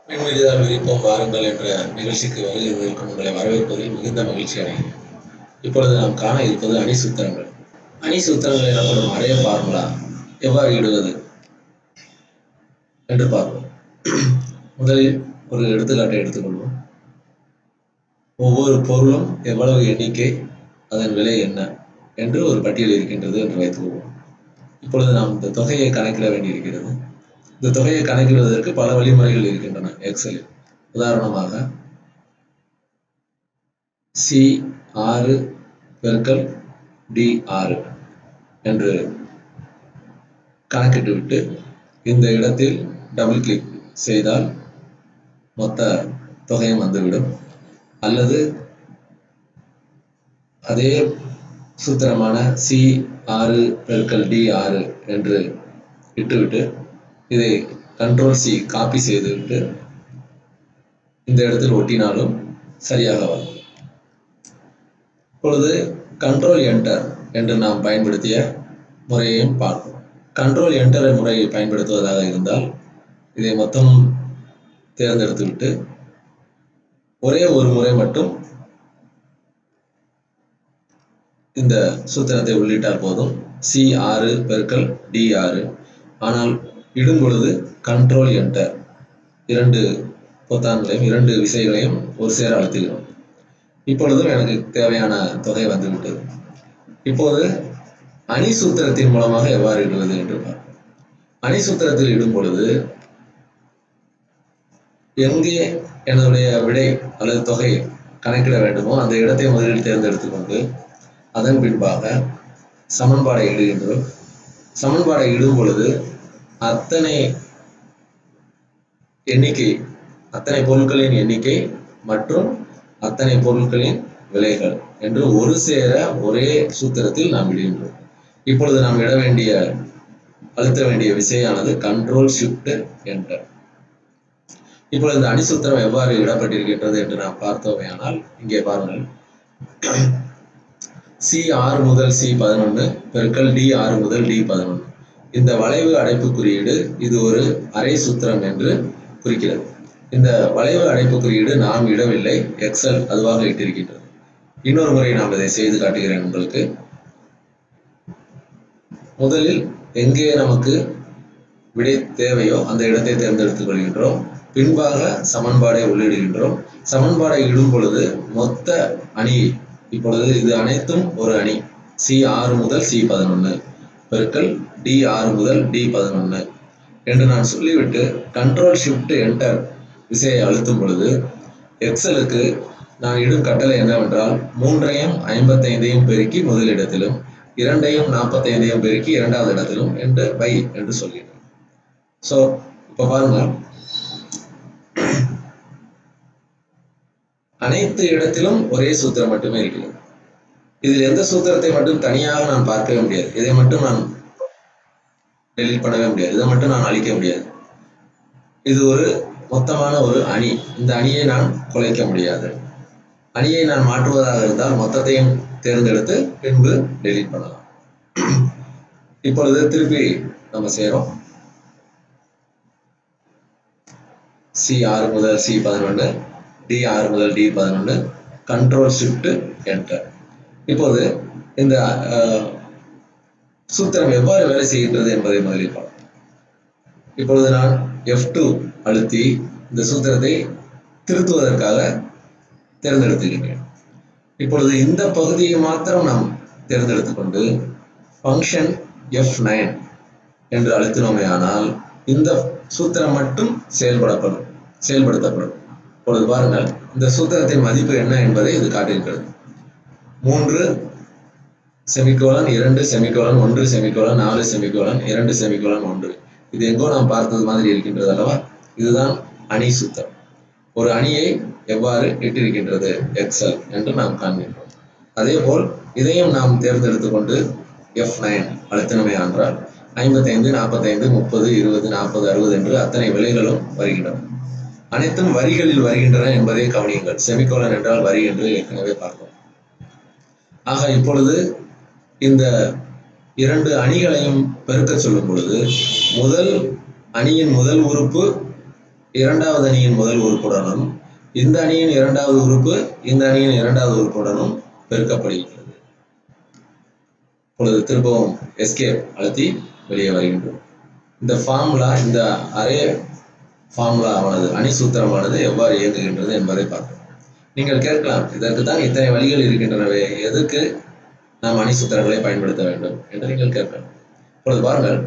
மின்விடுதல் விரிப்போம் வாருங்கள் என்ற நிகழ்ச்சிக்கு வருகை இருக்கும் உங்களை வரவேற்பதில் மிகுந்த மகிழ்ச்சி அடைகிறேன் இப்பொழுது நாம் காண இருப்பது அணி சூத்திரங்கள் அணி சூத்திரங்கள் எனப்படும் அடைய ஃபார்முலா எவ்வாறு இடுவது என்று பார்ப்போம் முதலில் ஒரு எடுத்துக்காட்டை எடுத்துக்கொள்வோம் ஒவ்வொரு பொருளும் எவ்வளவு எண்ணிக்கை அதன் விலை என்ன என்று ஒரு பட்டியல் இருக்கின்றது என்று வைத்துக்கொள்வோம் இப்பொழுது நாம் இந்த தொகையை கணக்கிட வேண்டியிருக்கிறது இந்த தொகையை கணக்கிடுவதற்கு பல வழிமுறைகள் இருக்கின்றன எக்ஸலில் உதாரணமாக சி ஆறு பெருக்கல் டி ஆறு என்று கணக்கிட்டுவிட்டு இந்த இடத்தில் டபுள் கிளிக் செய்தால் மொத்த தொகையும் வந்துவிடும் அல்லது அதே சூத்திரமான சி ஆறு பெருக்கல் டி ஆறு என்று இட்டுவிட்டு இதை கண்ட்ரோல் சி காப்பி செய்துவிட்டு இந்த இடத்தில் ஒட்டினாலும் சரியாக வரும் இப்பொழுது கண்ட்ரோல் என்டர் என்று நாம் பயன்படுத்திய முறையையும் பார்ப்போம் கண்ட்ரோல் என்டர் முறையை பயன்படுத்துவதாக இருந்தால் இதை மொத்தம் தேர்ந்தெடுத்துவிட்டு ஒரே ஒரு முறை மட்டும் இந்த சூத்திரத்தை உள்ளிட்டால் போதும் சி ஆறு பெருக்கல் டி ஆறு ஆனால் இடும் பொழுது கண்ட்ரோல் என்டர் இரண்டு பொத்தான்களையும் இரண்டு விசைகளையும் ஒரு சேர அழுத்துகிறோம் இப்பொழுதும் எனக்கு தேவையான தொகை வந்துவிட்டது இப்போது அணி சூத்திரத்தின் மூலமாக எவ்வாறு இடுவது என்று பார்ப்போம் அணி சூத்திரத்தில் இடும் பொழுது எங்கே என்னுடைய விடை அல்லது தொகை கணக்கிட வேண்டுமோ அந்த இடத்தை முதலில் தேர்ந்தெடுத்துக்கொண்டு அதன் பின்பாக சமன்பாடை இடுகின்றோம் சமன்பாடை இடும் பொழுது அத்தனை எண்ணிக்கை அத்தனை பொருட்களின் எண்ணிக்கை மற்றும் அத்தனை பொருட்களின் விலைகள் என்று ஒரு சேர ஒரே சூத்திரத்தில் நாம் இடுகின்றோம் இப்பொழுது நாம் இட வேண்டிய அழுத்த வேண்டிய விசையானது கண்ட்ரோல் ஷிஃப்ட் என்டர் இப்பொழுது இந்த அணி சூத்திரம் எவ்வாறு இடப்பட்டிருக்கின்றது என்று நாம் பார்த்தோமேயானால் இங்கே பாருங்கள் சி ஆறு முதல் சி பதினொன்று பெருக்கல் டி ஆறு முதல் டி பதினொன்று இந்த வளைவு அடைப்பு குறியீடு இது ஒரு அரை சூத்திரம் என்று குறிக்கிறது இந்த வளைவு அடைப்பு குறியீடு நாம் இடவில்லை எக்ஸல் அதுவாக இட்டிருக்கின்றது இன்னொரு முறை நாம் இதை செய்து காட்டுகிறேன் உங்களுக்கு முதலில் எங்கே நமக்கு விடை தேவையோ அந்த இடத்தை தேர்ந்தெடுத்துக் கொள்கின்றோம் பின்பாக சமன்பாடை உள்ளிடுகின்றோம் சமன்பாடை இடும் பொழுது மொத்த அணி இப்பொழுது இது அனைத்தும் ஒரு அணி சி ஆறு முதல் சி பதினொன்று பெருக்கல் டி ஆறு முதல் டி பதினொன்று என்று நான் சொல்லிவிட்டு கண்ட்ரோல் ஷிஃப்ட் என்டர் விசையை அழுத்தும் பொழுது எக்ஸலுக்கு நான் இடும் கட்டளை என்னவென்றால் மூன்றையும் ஐம்பத்தைந்தையும் பெருக்கி முதலிடத்திலும் இரண்டையும் நாற்பத்தைந்தையும் பெருக்கி இரண்டாவது இடத்திலும் என்று வை என்று சொல்கிறேன் ஸோ இப்போ பாருங்க அனைத்து இடத்திலும் ஒரே சூத்திரம் மட்டுமே இருக்கிறது இதில் எந்த சூத்திரத்தை மட்டும் தனியாக நான் பார்க்கவே முடியாது இதை மட்டும் நான் டெலிட் பண்ணவே முடியாது இதை மட்டும் நான் அழிக்க முடியாது இது ஒரு மொத்தமான ஒரு அணி இந்த அணியை நான் குலைக்க முடியாது அணியை நான் மாற்றுவதாக இருந்தால் மொத்தத்தையும் தேர்ந்தெடுத்து பின்பு டெலிட் பண்ணலாம் இப்பொழுது திருப்பி நம்ம செய்கிறோம் சி ஆறு முதல் சி பதினொன்று டி ஆறு முதல் டி பதினொன்று கண்ட்ரோல் ஷிஃப்ட் என்டர் இப்போது இந்த சூத்திரம் எவ்வாறு வேலை செய்கின்றது என்பதை முதலில் பார்ப்போம் இப்பொழுது நான் எஃப் டூ அழுத்தி இந்த சூத்திரத்தை திருத்துவதற்காக தேர்ந்தெடுத்துக்கின்றேன் இப்பொழுது இந்த பகுதியை மாத்திரம் நாம் தேர்ந்தெடுத்துக்கொண்டு ஃபங்க்ஷன் எஃப் நைன் என்று அழுத்தினோமே ஆனால் இந்த சூத்திரம் மட்டும் செயல்படப்படும் செயல்படுத்தப்படும் இப்பொழுது பாருங்கள் இந்த சூத்திரத்தின் மதிப்பு என்ன என்பதை இது காட்டுகிறது மூன்று செமிகோலன் இரண்டு செமிகோலன் ஒன்று செமிகோலன் நாலு செமிகோலன் இரண்டு செமிகோலன் ஒன்று இது எங்கோ நாம் பார்த்தது மாதிரி இருக்கின்றது அல்லவா இதுதான் அணி சூத்திரம் ஒரு அணியை எவ்வாறு இட்டிருக்கின்றது எக்ஸல் என்று நாம் காண்கின்றோம் அதே போல் இதையும் நாம் தேர்ந்தெடுத்து கொண்டு எஃப் நைன் அழுத்தினமே என்றால் ஐம்பத்தைந்து நாற்பத்தைந்து முப்பது இருபது நாற்பது அறுபது என்று அத்தனை விலைகளும் வருகின்றன அனைத்தும் வரிகளில் வருகின்றன என்பதை கவனியுங்கள் செமிகோலன் என்றால் வரி என்று ஏற்கனவே பார்த்தோம் ஆக இப்பொழுது இந்த இரண்டு அணிகளையும் பெருக்க சொல்லும் பொழுது முதல் அணியின் முதல் உறுப்பு இரண்டாவது அணியின் முதல் உறுப்புடனும் இந்த அணியின் இரண்டாவது உறுப்பு இந்த அணியின் இரண்டாவது உறுப்புடனும் பெருக்கப்படுகின்றது இப்பொழுது திரும்பவும் எஸ்கேப் அழுத்தி வெளியே வருகின்றோம் இந்த ஃபார்முலா இந்த அரே ஃபார்முலா ஆனது அணி சூத்திரமானது எவ்வாறு இயங்குகின்றது என்பதை பார்ப்போம் நீங்கள் கேட்கலாம் இதற்கு தான் இத்தனை வழிகள் இருக்கின்றனவே எதற்கு நாம் அணி சூத்திரங்களை பயன்படுத்த வேண்டும் என்று நீங்கள் கேட்கலாம் இப்பொழுது பாருங்கள்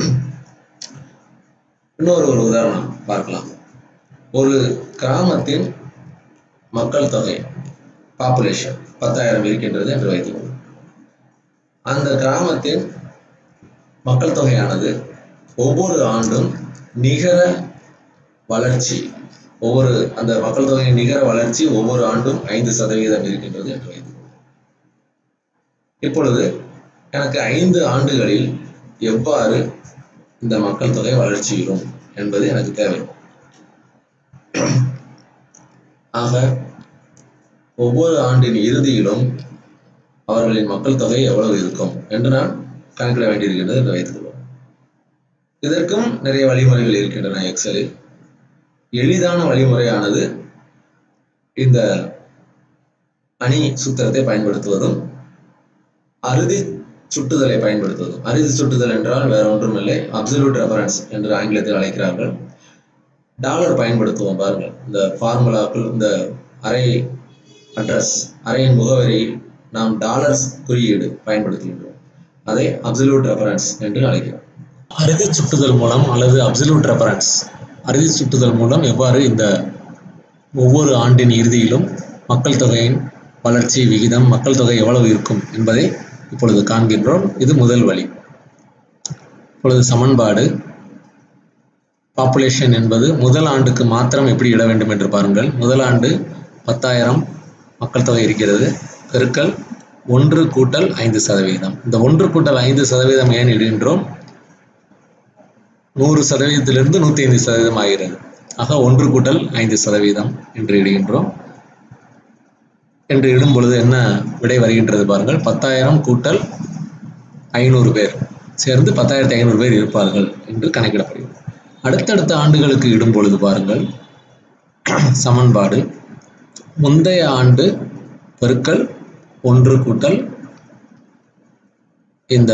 இன்னொரு ஒரு உதாரணம் பார்க்கலாம் ஒரு கிராமத்தின் மக்கள் தொகை பாப்புலேஷன் பத்தாயிரம் இருக்கின்றது என்று வைத்துக்கொள்வோம் அந்த கிராமத்தின் மக்கள் தொகையானது ஒவ்வொரு ஆண்டும் நிகர வளர்ச்சி ஒவ்வொரு அந்த மக்கள் தொகையின் நிகர வளர்ச்சி ஒவ்வொரு ஆண்டும் ஐந்து சதவீதம் இருக்கின்றது என்று வைத்துக்கொள்வோம் இப்பொழுது எனக்கு ஐந்து ஆண்டுகளில் எவ்வாறு இந்த மக்கள் தொகை வளர்ச்சியிடும் என்பது எனக்கு தேவை ஆக ஒவ்வொரு ஆண்டின் இறுதியிலும் அவர்களின் மக்கள் தொகை எவ்வளவு இருக்கும் என்று நான் கணக்கிட வேண்டியிருக்கின்றது என்று வைத்துக்கொள்வோம் இதற்கும் நிறைய வழிமுறைகள் இருக்கின்றன எக்ஸலில் எளிதான வழிமுறையானது இந்த அணி சூத்திரத்தை பயன்படுத்துவதும் அறுதி சுட்டுதலை பயன்படுத்துவதும் அறுதி சுட்டுதல் என்றால் வேற ஒன்றும் இல்லை அப்சல்யூட் ரெஃபரன்ஸ் என்று ஆங்கிலத்தில் அழைக்கிறார்கள் டாலர் பயன்படுத்துவோம் பாருங்கள் இந்த ஃபார்முலாக்கள் இந்த அறை அட்ரஸ் அறையின் முகவரி நாம் டாலர்ஸ் குறியீடு பயன்படுத்துகின்றோம் அதை அப்சல்யூட் ரெஃபரன்ஸ் என்று அழைக்கிறோம் அறுதி சுட்டுதல் மூலம் அல்லது அப்சல்யூட் ரெஃபரன்ஸ் அறுதி சுட்டுதல் மூலம் எவ்வாறு இந்த ஒவ்வொரு ஆண்டின் இறுதியிலும் மக்கள் தொகையின் வளர்ச்சி விகிதம் மக்கள் தொகை எவ்வளவு இருக்கும் என்பதை இப்பொழுது காண்கின்றோம் இது முதல் வழி இப்பொழுது சமன்பாடு பாப்புலேஷன் என்பது முதல் ஆண்டுக்கு மாத்திரம் எப்படி இட வேண்டும் என்று பாருங்கள் முதல் ஆண்டு பத்தாயிரம் மக்கள் தொகை இருக்கிறது பெருக்கல் ஒன்று கூட்டல் ஐந்து சதவீதம் இந்த ஒன்று கூட்டல் ஐந்து சதவீதம் ஏன் இடுகின்றோம் நூறு சதவீதத்திலிருந்து நூற்றி ஐந்து சதவீதம் ஆகிறது ஆக ஒன்று கூட்டல் ஐந்து சதவீதம் என்று இடுகின்றோம் என்று இடும் பொழுது என்ன விடை வருகின்றது பாருங்கள் பத்தாயிரம் கூட்டல் ஐநூறு பேர் சேர்ந்து பத்தாயிரத்தி ஐநூறு பேர் இருப்பார்கள் என்று கணக்கிடப்படுகிறது அடுத்தடுத்த ஆண்டுகளுக்கு இடும் பொழுது பாருங்கள் சமன்பாடு முந்தைய ஆண்டு பெருக்கல் ஒன்று கூட்டல் இந்த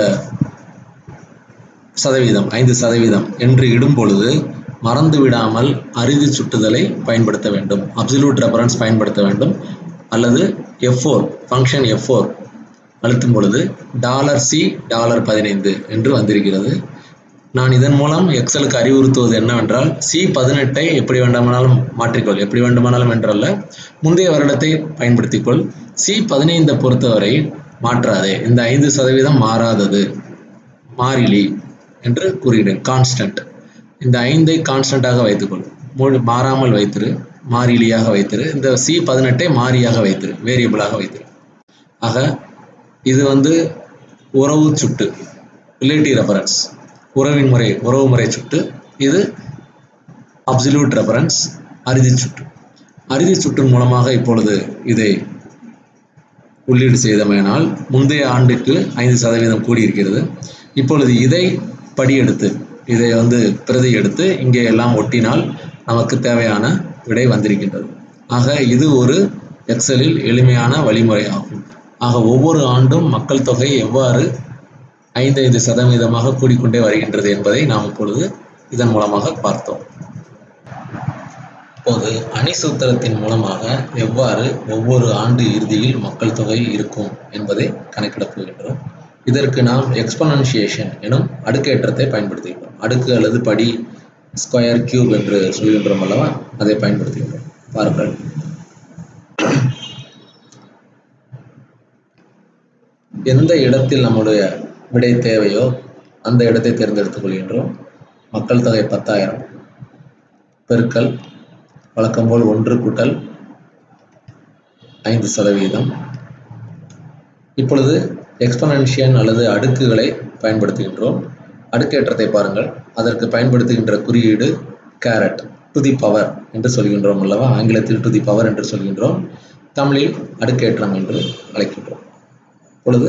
சதவீதம் ஐந்து சதவீதம் என்று இடும் பொழுது மறந்து விடாமல் அறுதி சுட்டுதலை பயன்படுத்த வேண்டும் அப்சல்யூட் ரெஃபரன்ஸ் பயன்படுத்த வேண்டும் அல்லது F four function F four அழுத்தும் பொழுது டாலர் சி டாலர் பதினைந்து என்று வந்திருக்கிறது நான் இதன் மூலம் எக்ஸலுக்கு அறிவுறுத்துவது என்னவென்றால் சி பதினெட்டை எப்படி வேண்டுமானாலும் மாற்றிக்கொள் எப்படி வேண்டுமானாலும் என்றல்ல முந்தைய வருடத்தை பயன்படுத்திக்கொள் சி பதினைந்தை பொறுத்தவரை மாற்றாதே இந்த ஐந்து சதவீதம் மாறாதது மாறிலி என்று கூறுகிறேன் கான்ஸ்டன்ட் இந்த ஐந்தை கான்ஸ்டன்டாக வைத்துக்கொள் மொழி மாறாமல் வைத்திரு மாறிலியாக வைத்திரு இந்த சி பதினெட்டை மாறியாக வைத்திரு வேரியபிளாக வைத்திரு ஆக இது வந்து உறவு சுட்டு ரிலேட்டிவ் ரெஃபரன்ஸ் உறவின் முறை உறவு முறை சுட்டு இது அப்சல்யூட் ரெஃபரன்ஸ் அறுதி சுட்டு அறுதி சுட்டின் மூலமாக இப்பொழுது இதை உள்ளீடு செய்தமையினால் முந்தைய ஆண்டுக்கு ஐந்து சதவீதம் கூடியிருக்கிறது இப்பொழுது இதை படியெடுத்து இதை வந்து பிரதி எடுத்து இங்கே எல்லாம் ஒட்டினால் நமக்கு தேவையான விடை வந்திருக்கின்றது ஆக இது ஒரு எக்ஸலில் எளிமையான வழிமுறை ஆகும் ஆக ஒவ்வொரு ஆண்டும் மக்கள் தொகை எவ்வாறு ஐந்து ஐந்து சதவீதமாக கூடிக்கொண்டே வருகின்றது என்பதை நாம் இப்பொழுது இதன் மூலமாக பார்த்தோம் இப்போது அணி சூத்திரத்தின் மூலமாக எவ்வாறு ஒவ்வொரு ஆண்டு இறுதியில் மக்கள் தொகை இருக்கும் என்பதை கணக்கிடப் போகின்றோம் இதற்கு நாம் எக்ஸ்பனன்சியேஷன் எனும் அடுக்கேற்றத்தை பயன்படுத்துகின்றோம் அடுக்கு அல்லது படி ஸ்கொயர் கியூப் என்று சொல்கின்றோம் அல்லவா அதை பயன்படுத்துகின்றோம் பாருங்கள் எந்த இடத்தில் நம்முடைய விடை தேவையோ அந்த இடத்தை தேர்ந்தெடுத்துக் கொள்கின்றோம் மக்கள் தொகை பத்தாயிரம் பெருக்கல் வழக்கம் போல் ஒன்று கூட்டல் ஐந்து சதவீதம் இப்பொழுது எக்ஸ்பனன்ஷியன் அல்லது அடுக்குகளை பயன்படுத்துகின்றோம் அடுக்கேற்றத்தை பாருங்கள் அதற்கு பயன்படுத்துகின்ற குறியீடு கேரட் டு தி பவர் என்று சொல்கின்றோம் அல்லவா ஆங்கிலத்தில் டு தி பவர் என்று சொல்கின்றோம் தமிழில் அடுக்கேற்றம் என்று அழைக்கின்றோம் இப்பொழுது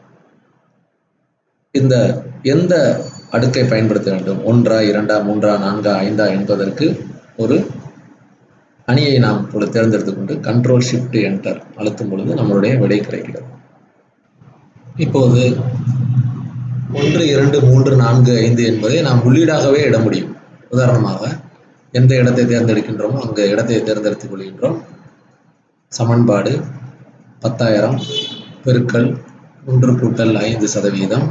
இந்த எந்த அடுக்கை பயன்படுத்த வேண்டும் ஒன்றா இரண்டா மூன்றா நான்கா ஐந்தா என்பதற்கு ஒரு அணியை நாம் இப்பொழுது தேர்ந்தெடுத்துக் கொண்டு கண்ட்ரோல் ஷிஃப்ட் என்டர் அழுத்தும் பொழுது நம்மளுடைய விடை கிடைக்கிறது இப்போது ஒன்று இரண்டு மூன்று நான்கு ஐந்து என்பதை நாம் உள்ளீடாகவே இட முடியும் உதாரணமாக எந்த இடத்தை தேர்ந்தெடுக்கின்றோமோ அங்க இடத்தை தேர்ந்தெடுத்துக் கொள்கின்றோம் சமன்பாடு பத்தாயிரம் பெருக்கல் ஒன்று கூட்டல் ஐந்து சதவீதம்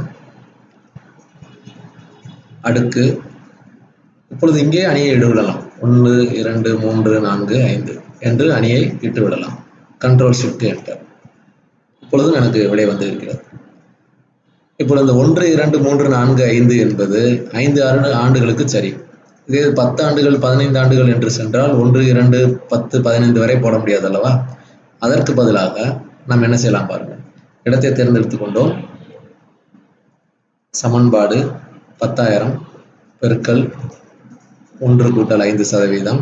அடுக்கு இப்பொழுது இங்கே அணியை இட்டுவிடலாம் ஒன்று இரண்டு மூன்று நான்கு ஐந்து என்று அணியை இட்டு விடலாம் கண்ட்ரோல் ஷிஃப்ட் என்டர் இப்பொழுதும் எனக்கு விடை வந்து இருக்கிறது இப்பொழுது இந்த ஒன்று இரண்டு மூன்று நான்கு ஐந்து என்பது ஐந்து ஆண்டு ஆண்டுகளுக்கு சரி இதே இது பத்து ஆண்டுகள் பதினைந்து ஆண்டுகள் என்று சென்றால் ஒன்று இரண்டு பத்து பதினைந்து வரை போட முடியாது அல்லவா அதற்கு பதிலாக நாம் என்ன செய்யலாம் பாருங்க இடத்தை தேர்ந்தெடுத்துக் கொண்டோம் சமன்பாடு பத்தாயிரம் பெருக்கல் ஒன்று கூட்டல் ஐந்து சதவீதம்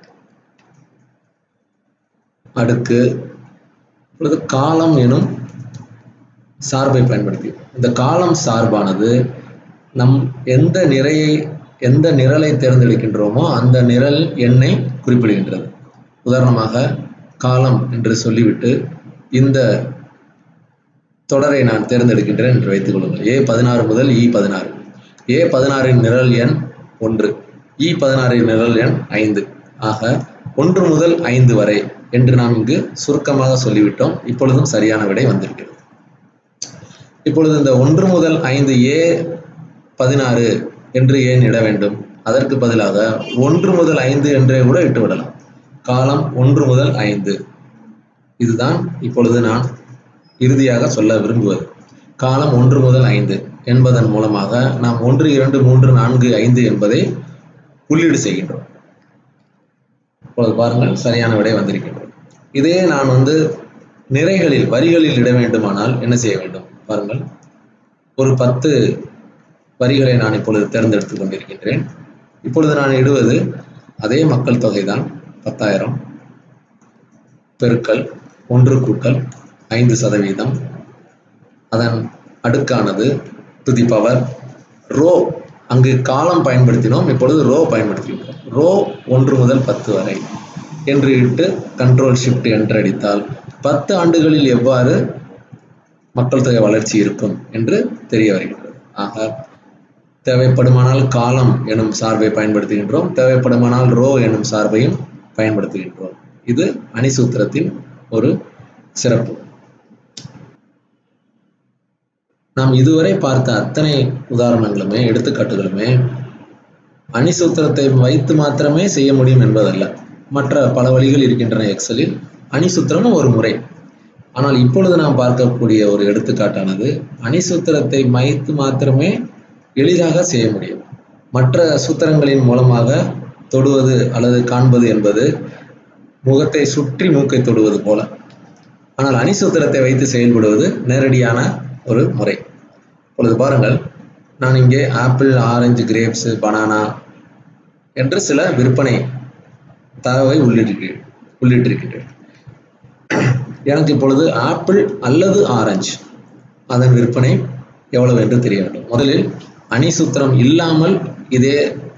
அடுக்கு இப்பொழுது காலம் எனும் சார்பை பயன்படுத்தி இந்த காலம் சார்பானது நம் எந்த நிறையை எந்த நிரலை தேர்ந்தெடுக்கின்றோமோ அந்த நிரல் எண்ணை குறிப்பிடுகின்றது உதாரணமாக காலம் என்று சொல்லிவிட்டு இந்த தொடரை நான் தேர்ந்தெடுக்கின்றேன் என்று வைத்துக் கொள்ளுங்கள் ஏ பதினாறு முதல் இ பதினாறு ஏ பதினாறின் நிரல் எண் ஒன்று இ பதினாறின் நிரல் எண் ஐந்து ஆக ஒன்று முதல் ஐந்து வரை என்று நாம் இங்கு சுருக்கமாக சொல்லிவிட்டோம் இப்பொழுதும் சரியான விடை வந்திருக்கிறது இப்பொழுது இந்த ஒன்று முதல் ஐந்து ஏ பதினாறு என்று ஏன் இட வேண்டும் அதற்கு பதிலாக ஒன்று முதல் ஐந்து என்றே கூட இட்டு விடலாம் காலம் ஒன்று முதல் ஐந்து இதுதான் இப்பொழுது நான் இறுதியாக சொல்ல விரும்புவது காலம் ஒன்று முதல் ஐந்து என்பதன் மூலமாக நாம் ஒன்று இரண்டு மூன்று நான்கு ஐந்து என்பதை உள்ளீடு செய்கின்றோம் இப்பொழுது பாருங்கள் சரியான விடை வந்திருக்கின்றது இதே நான் வந்து நிறைகளில் வரிகளில் இட வேண்டுமானால் என்ன செய்ய வேண்டும் பாருங்கள் ஒரு பத்து வரிகளை நான் இப்பொழுது தேர்ந்தெடுத்துக் கொண்டிருக்கின்றேன் இப்பொழுது நான் இடுவது அதே மக்கள் தொகை தான் பத்தாயிரம் பெருக்கல் ஒன்று கூட்டல் ஐந்து சதவீதம் அதன் அடுக்கானது டு தி பவர் ரோ அங்கு காலம் பயன்படுத்தினோம் இப்பொழுது ரோ பயன்படுத்துகின்றோம் ரோ ஒன்று முதல் பத்து வரை என்று இட்டு கண்ட்ரோல் ஷிஃப்ட் என்று அடித்தால் பத்து ஆண்டுகளில் எவ்வாறு மக்கள் தொகை வளர்ச்சி இருக்கும் என்று தெரிய வருகின்றது ஆக தேவைப்படுமானால் காலம் எனும் சார்பை பயன்படுத்துகின்றோம் தேவைப்படுமானால் ரோ எனும் சார்பையும் பயன்படுத்துகின்றோம் இது அணி சூத்திரத்தின் ஒரு சிறப்பு நாம் இதுவரை பார்த்த அத்தனை உதாரணங்களுமே எடுத்துக்காட்டுகளுமே அணி சூத்திரத்தை வைத்து மாத்திரமே செய்ய முடியும் என்பதல்ல மற்ற பல வழிகள் இருக்கின்றன எக்ஸலில் அணி சூத்திரமும் ஒரு முறை ஆனால் இப்பொழுது நாம் பார்க்கக்கூடிய ஒரு எடுத்துக்காட்டானது அணி சூத்திரத்தை வைத்து மாத்திரமே எளிதாக செய்ய முடியும் மற்ற சூத்திரங்களின் மூலமாக தொடுவது அல்லது காண்பது என்பது முகத்தை சுற்றி மூக்கை தொடுவது போல ஆனால் அணி சூத்திரத்தை வைத்து செயல்படுவது நேரடியான ஒரு முறை இப்பொழுது பாருங்கள் நான் இங்கே ஆப்பிள் ஆரஞ்சு கிரேப்ஸ் பனானா என்று சில விற்பனை தரவை உள்ளிட்டிருக்கிறேன் உள்ளிட்டிருக்கின்றேன் எனக்கு இப்பொழுது ஆப்பிள் அல்லது ஆரஞ்சு அதன் விற்பனை எவ்வளவு என்று தெரிய வேண்டும் முதலில் அணி சூத்திரம் இல்லாமல் இதே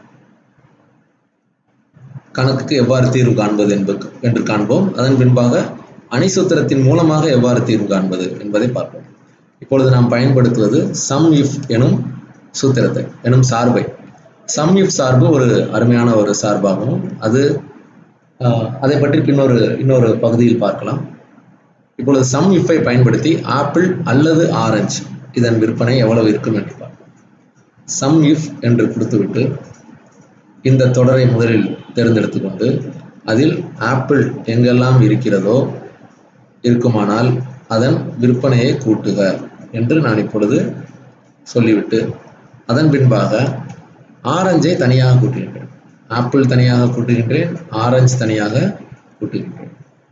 கணக்குக்கு எவ்வாறு தீர்வு காண்பது என்பது என்று காண்போம் அதன் பின்பாக அணி சூத்திரத்தின் மூலமாக எவ்வாறு தீர்வு காண்பது என்பதை பார்ப்போம் இப்பொழுது நாம் பயன்படுத்துவது சம் இஃப் எனும் சூத்திரத்தை எனும் சார்பை சம் இஃப் சார்பு ஒரு அருமையான ஒரு சார்பாகும் அது ஆஹ், அதை பற்றி பின்னொரு இன்னொரு பகுதியில் பார்க்கலாம் இப்பொழுது சம் இஃப்பை பயன்படுத்தி ஆப்பிள் அல்லது ஆரஞ்சு இதன் விற்பனை எவ்வளவு இருக்கும் என்று பார்ப்போம் சம் இஃப் என்று கொடுத்துவிட்டு இந்த தொடரை முதலில் தேர்ந்தெடுத்துக் கொண்டு அதில் ஆப்பிள் எங்கெல்லாம் இருக்கிறதோ இருக்குமானால் அதன் விற்பனையை கூட்டுக என்று நான் இப்பொழுது சொல்லிவிட்டு அதன் பின்பாக ஆரஞ்சை தனியாக கூட்டுகின்றேன் ஆப்பிள் தனியாக கூட்டுகின்றேன் ஆரஞ்சு தனியாக கூட்டுகின்றேன்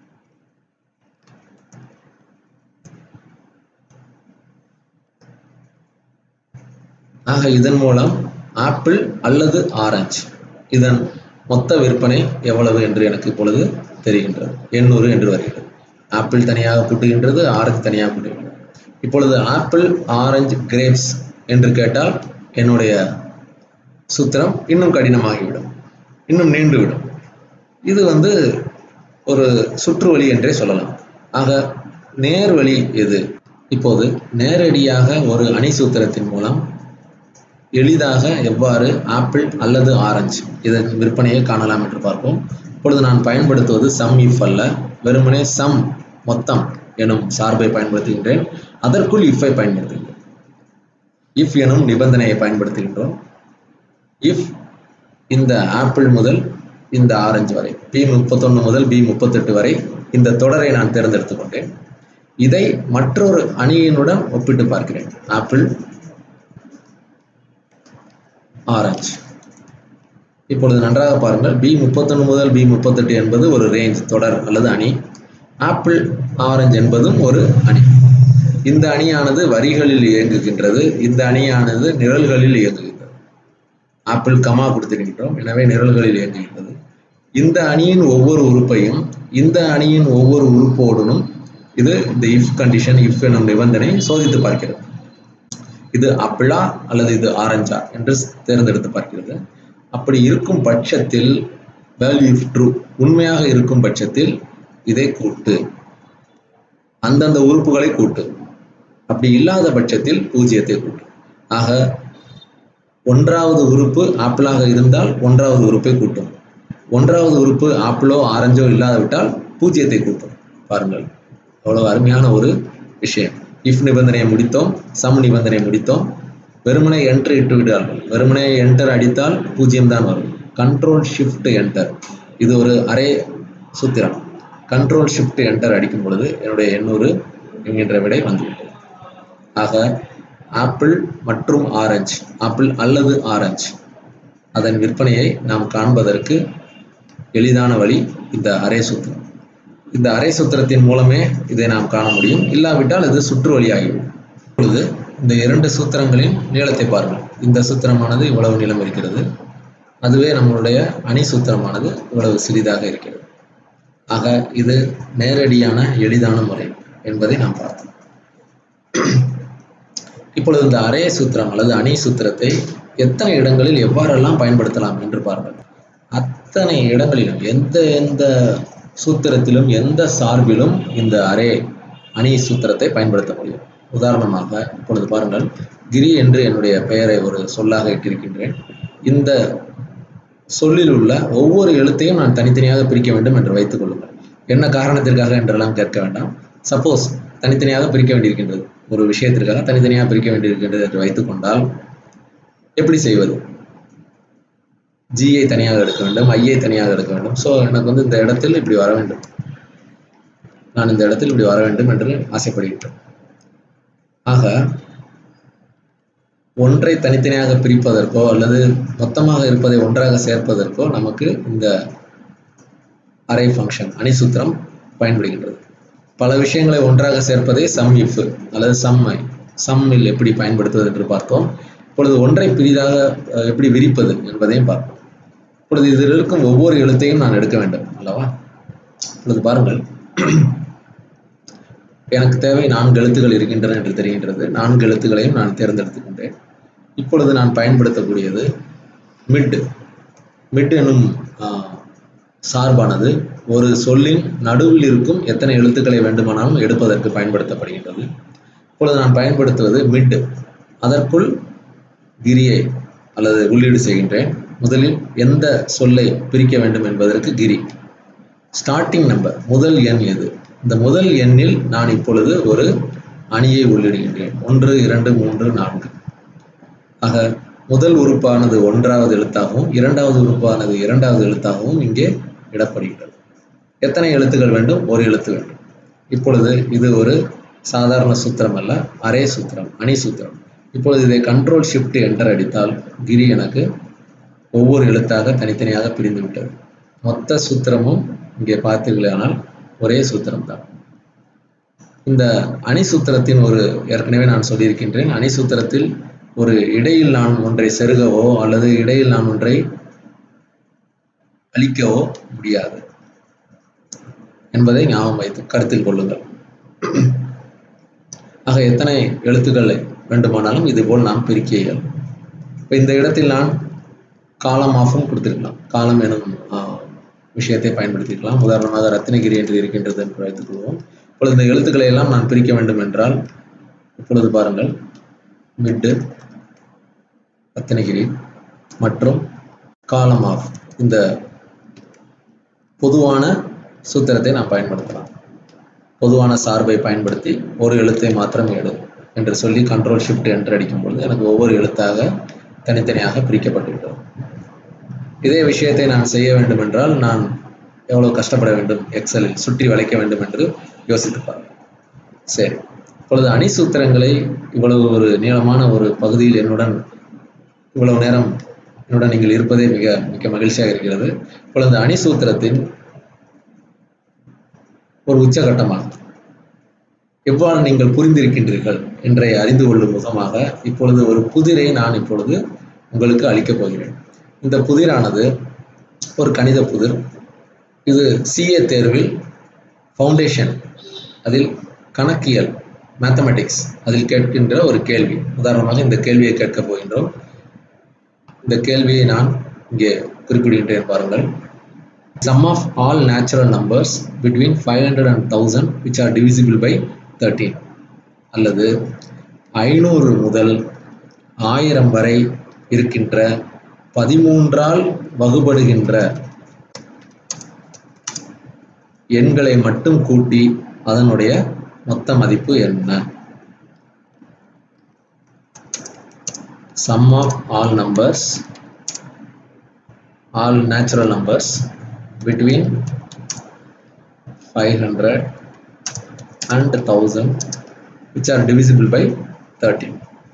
ஆக இதன் மூலம் ஆப்பிள் அல்லது ஆரஞ்சு இதன் மொத்த விற்பனை எவ்வளவு என்று எனக்கு இப்பொழுது தெரிகின்றது எண்ணூறு என்று வருகிறது ஆப்பிள் தனியாக கூட்டுகின்றது ஆரஞ்சு தனியாக கூட்டுகின்றது இப்பொழுது ஆப்பிள் ஆரஞ்சு கிரேப்ஸ் என்று கேட்டால் என்னுடைய சூத்திரம் இன்னும் கடினமாகிவிடும் இன்னும் நீண்டுவிடும் இது வந்து ஒரு சுற்று வழி என்றே சொல்லலாம் ஆக நேர்வழி எது இப்போது நேரடியாக ஒரு அணி சூத்திரத்தின் மூலம் எளிதாக எவ்வாறு ஆப்பிள் அல்லது ஆரஞ்சு இதன் விற்பனையை காணலாம் என்று பார்ப்போம் இப்பொழுது நான் பயன்படுத்துவது சம் இஃப் அல்ல வெறுமனே சம் மொத்தம் எனும் சார்பை பயன்படுத்துகின்றேன் அதற்குள் இஃப்பை பயன்படுத்துகின்றேன் இஃப் எனும் நிபந்தனையை பயன்படுத்துகின்றோம் இஃப் இந்த ஆப்பிள் முதல் இந்த ஆரஞ்சு வரை பி முப்பத்தொன்று முதல் பி முப்பத்தெட்டு வரை இந்த தொடரை நான் தேர்ந்தெடுத்துக் கொண்டேன் இதை மற்றொரு அணியினுடன் ஒப்பிட்டு பார்க்கிறேன் ஆப்பிள் ஆரஞ்சு இப்பொழுது நன்றாக பாருங்கள் பி முப்பத்தொன்று முதல் பி முப்பத்தெட்டு என்பது ஒரு ரேஞ்ச் தொடர் அல்லது அணி ஆப்பிள் ஆரஞ்சு என்பதும் ஒரு அணி இந்த அணியானது வரிகளில் இயங்குகின்றது இந்த அணியானது நிரல்களில் இயங்குகின்றது ஆப்பிள் கமா கொடுத்திருக்கின்றோம் எனவே நிரல்களில் இயங்குகின்றது இந்த அணியின் ஒவ்வொரு உறுப்பையும் இந்த அணியின் ஒவ்வொரு உறுப்போடனும் இது இந்த இஃப் கண்டிஷன் இஃப் எனும் நிபந்தனை சோதித்து பார்க்கிறது இது ஆப்பிளா அல்லது இது ஆரஞ்சா என்று தேர்ந்தெடுத்து பார்க்கிறது அப்படி இருக்கும் பட்சத்தில் வேல்யூ இஃப் ட்ரூ உண்மையாக இருக்கும் பட்சத்தில் இதை கூட்டு அந்தந்த உறுப்புகளை கூட்டு அப்படி இல்லாத பட்சத்தில் பூஜ்ஜியத்தை கூட்டு ஆக ஒன்றாவது உறுப்பு ஆப்பிளாக இருந்தால் ஒன்றாவது உறுப்பை கூட்டும் ஒன்றாவது உறுப்பு ஆப்பிளோ ஆரஞ்சோ இல்லாதவிட்டால் பூஜ்ஜியத்தை கூட்டும் பாருங்கள் அவ்வளவு அருமையான ஒரு விஷயம் இஃப் நிபந்தனையை முடித்தோம் சம் நிபந்தனையை முடித்தோம் வெறுமனே என்டர் இட்டு விடார்கள் வெறுமனே என்டர் அடித்தால் பூஜ்ஜியம் தான் வரும் கண்ட்ரோல் ஷிஃப்ட் என்டர் இது ஒரு அரே சூத்திரம் கண்ட்ரோல் ஷிஃப்ட் என்டர் அடிக்கும் பொழுது என்னுடைய எண்ணூறு என்கின்ற விடை வந்துவிட்டது ஆக ஆப்பிள் மற்றும் ஆரஞ்சு ஆப்பிள் அல்லது ஆரஞ்சு அதன் விற்பனையை நாம் காண்பதற்கு எளிதான வழி இந்த அரே சூத்திரம் இந்த அரை சூத்திரத்தின் மூலமே இதை நாம் காண முடியும் இல்லாவிட்டால் இது சுற்று வழியாகிவிடும் இப்பொழுது இந்த இரண்டு சூத்திரங்களின் நீளத்தை பாருங்கள் இந்த சூத்திரமானது இவ்வளவு நீளம் இருக்கிறது அதுவே நம்மளுடைய அணி சூத்திரமானது இவ்வளவு சிறிதாக இருக்கிறது ஆக இது நேரடியான எளிதான முறை என்பதை நாம் பார்த்தோம் இப்பொழுது இந்த அரே சூத்திரம் அல்லது அணி சூத்திரத்தை எத்தனை இடங்களில் எவ்வாறெல்லாம் பயன்படுத்தலாம் என்று பாருங்கள் அத்தனை இடங்களிலும் எந்த எந்த சூத்திரத்திலும் எந்த சார்பிலும் இந்த அரே அணி சூத்திரத்தை பயன்படுத்த முடியும் உதாரணமாக இப்பொழுது பாருங்கள் கிரி என்று என்னுடைய பெயரை ஒரு சொல்லாக இட்டிருக்கின்றேன் இந்த சொல்லில் உள்ள ஒவ்வொரு எழுத்தையும் நான் தனித்தனியாக பிரிக்க வேண்டும் என்று வைத்துக் கொள்ளுங்கள் என்ன காரணத்திற்காக என்றெல்லாம் கேட்க வேண்டாம் சப்போஸ் தனித்தனியாக பிரிக்க வேண்டியிருக்கின்றது ஒரு விஷயத்திற்காக தனித்தனியாக பிரிக்க வேண்டியிருக்கின்றது என்று வைத்துக் கொண்டால் எப்படி செய்வது ஜியை தனியாக எடுக்க வேண்டும் ஐயை தனியாக எடுக்க வேண்டும் ஸோ எனக்கு வந்து இந்த இடத்தில் இப்படி வர வேண்டும் நான் இந்த இடத்தில் இப்படி வர வேண்டும் என்று ஆசைப்படுகின்றேன் ஆக ஒன்றை தனித்தனியாக பிரிப்பதற்கோ அல்லது மொத்தமாக இருப்பதை ஒன்றாக சேர்ப்பதற்கோ நமக்கு இந்த அரை ஃபங்க்ஷன் அணிசூத்திரம் பயன்படுகின்றது பல விஷயங்களை ஒன்றாக சேர்ப்பதே சம் இஃப் அல்லது சம்மை சம்மில் எப்படி பயன்படுத்துவது என்று பார்த்தோம் இப்பொழுது ஒன்றை பிரிதாக அஹ், எப்படி விரிப்பது என்பதையும் பார்ப்போம் இப்பொழுது இதில் இருக்கும் ஒவ்வொரு எழுத்தையும் நான் எடுக்க வேண்டும் அல்லவா இப்பொழுது பாருங்கள் எனக்கு தேவை நான்கு எழுத்துக்கள் இருக்கின்றன என்று தெரிகின்றது நான்கு எழுத்துக்களையும் நான் தேர்ந்தெடுத்துக் கொண்டேன் இப்பொழுது நான் பயன்படுத்தக்கூடியது மிட் மிட் எனும் ஆஹ், சார்பானது ஒரு சொல்லின் நடுவில் இருக்கும் எத்தனை எழுத்துக்களை வேண்டுமானாலும் எடுப்பதற்கு பயன்படுத்தப்படுகின்றது இப்பொழுது நான் பயன்படுத்துவது மிட் அதற்குள் கிரியை அல்லது உள்ளீடு செய்கின்றேன் முதலில் எந்த சொல்லை பிரிக்க வேண்டும் என்பதற்கு கிரி ஸ்டார்டிங் நம்பர் முதல் எண் எது இந்த முதல் எண்ணில் நான் இப்பொழுது ஒரு அணியை உள்ளிடுகின்றேன் ஒன்று இரண்டு மூன்று நான்கு ஆக முதல் உறுப்பானது ஒன்றாவது எழுத்தாகவும் இரண்டாவது உறுப்பானது இரண்டாவது எழுத்தாகவும் இங்கே இடப்படுகிறது எத்தனை எழுத்துக்கள் வேண்டும் ஒரு எழுத்து வேண்டும் இப்பொழுது இது ஒரு சாதாரண சூத்திரம் அல்ல அரே சூத்திரம் அணி சூத்திரம் இப்பொழுது இதை கண்ட்ரோல் ஷிஃப்ட் என்டர் அடித்தால் கிரி எனக்கு ஒவ்வொரு எழுத்தாக தனித்தனியாக பிரிந்து விட்டது மொத்த சூத்திரமும் இங்கே பார்த்தீர்களானால் ஒரே சூத்திரம் தான் இந்த அணி சூத்திரத்தின் ஒரு ஏற்கனவே நான் சொல்லியிருக்கின்றேன் அணி சூத்திரத்தில் ஒரு இடையில் நான் ஒன்றை செருகவோ அல்லது இடையில் நான் ஒன்றை அழிக்கவோ முடியாது என்பதை ஞாபகம் வைத்து கருத்தில் கொள்ளுங்கள் ஆக எத்தனை எழுத்துக்களை வேண்டுமானாலும் இதுபோல் நாம் பிரிக்க இயலும் இப்போ இந்த இடத்தில் நான் காலம் ஆஃபும் கொடுத்திருக்கலாம் காலம் எனும் விஷயத்தை பயன்படுத்திக்கலாம் உதாரணமாக ரத்னகிரி என்று இருக்கின்றது என்று வைத்துக்கொள்வோம் இப்பொழுது இந்த எழுத்துக்களை எல்லாம் நான் பிரிக்க வேண்டும் என்றால் இப்பொழுது பாருங்கள் மிட்டு ரத்னகிரி மற்றும் காலம் ஆஃப் இந்த பொதுவான சூத்திரத்தை நான் பயன்படுத்தலாம் பொதுவான சார்பை பயன்படுத்தி ஒரு எழுத்தை மாத்திரம் எடு என்று சொல்லி கண்ட்ரோல் ஷிஃப்ட் என்று அடிக்கும் பொழுது எனக்கு ஒவ்வொரு எழுத்தாக தனித்தனியாக பிரிக்கப்பட்டுவிட்டது இதே விஷயத்தை நான் செய்ய வேண்டும் என்றால் நான் எவ்வளவு கஷ்டப்பட வேண்டும் எக்ஸலில் சுற்றி வளைக்க வேண்டும் என்று யோசித்து பாருங்கள் சரி இப்பொழுது அணி சூத்திரங்களை இவ்வளவு ஒரு நீளமான ஒரு பகுதியில் என்னுடன் இவ்வளவு நேரம் என்னுடன் நீங்கள் இருப்பதே மிக மிக மகிழ்ச்சியாக இருக்கிறது இப்பொழுது இந்த அணி சூத்திரத்தின் ஒரு உச்சகட்டமாகும் எவ்வாறு நீங்கள் புரிந்திருக்கின்றீர்கள் என்றை அறிந்து கொள்ளும் முகமாக இப்பொழுது ஒரு புதிரை நான் இப்பொழுது உங்களுக்கு அளிக்கப் போகிறேன் இந்த புதிரானது ஒரு கணித புதிர் இது சிஏ தேர்வில் ஃபவுண்டேஷன் அதில் கணக்கியல் மேத்தமெட்டிக்ஸ் அதில் கேட்கின்ற ஒரு கேள்வி உதாரணமாக இந்த கேள்வியை கேட்கப் போகின்றோம் இந்த கேள்வியை நான் இங்கே குறிப்பிடுகின்றேன் பாருங்கள் sum of all natural numbers between five hundred and thousand which are divisible by thirteen அல்லது ஐநூறு முதல் ஆயிரம் வரை இருக்கின்ற பதிமூன்றால் வகுபடுகின்ற எண்களை மட்டும் கூட்டி அதனுடைய மொத்த மதிப்பு என்ன sum of all numbers all natural numbers between 500 and 1000 which are divisible by 13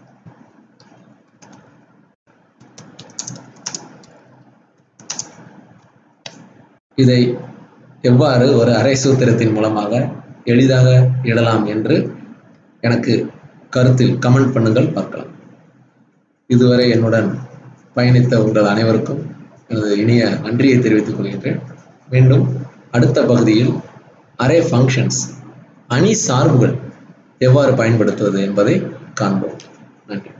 இதை எவ்வாறு ஒரு அரை சூத்திரத்தின் மூலமாக எளிதாக இடலாம் என்று எனக்கு கருத்தில் கமெண்ட் பண்ணுங்கள் பார்க்கலாம் இதுவரை என்னுடன் பயணித்த உங்கள் அனைவருக்கும் எனது இனிய நன்றியை தெரிவித்துக் கொள்கின்றேன் மீண்டும் அடுத்த பகுதியில் அரே ஃபங்க்ஷன்ஸ் அணி சார்புகள் எவ்வாறு பயன்படுத்துவது என்பதை காண்போம் நன்றி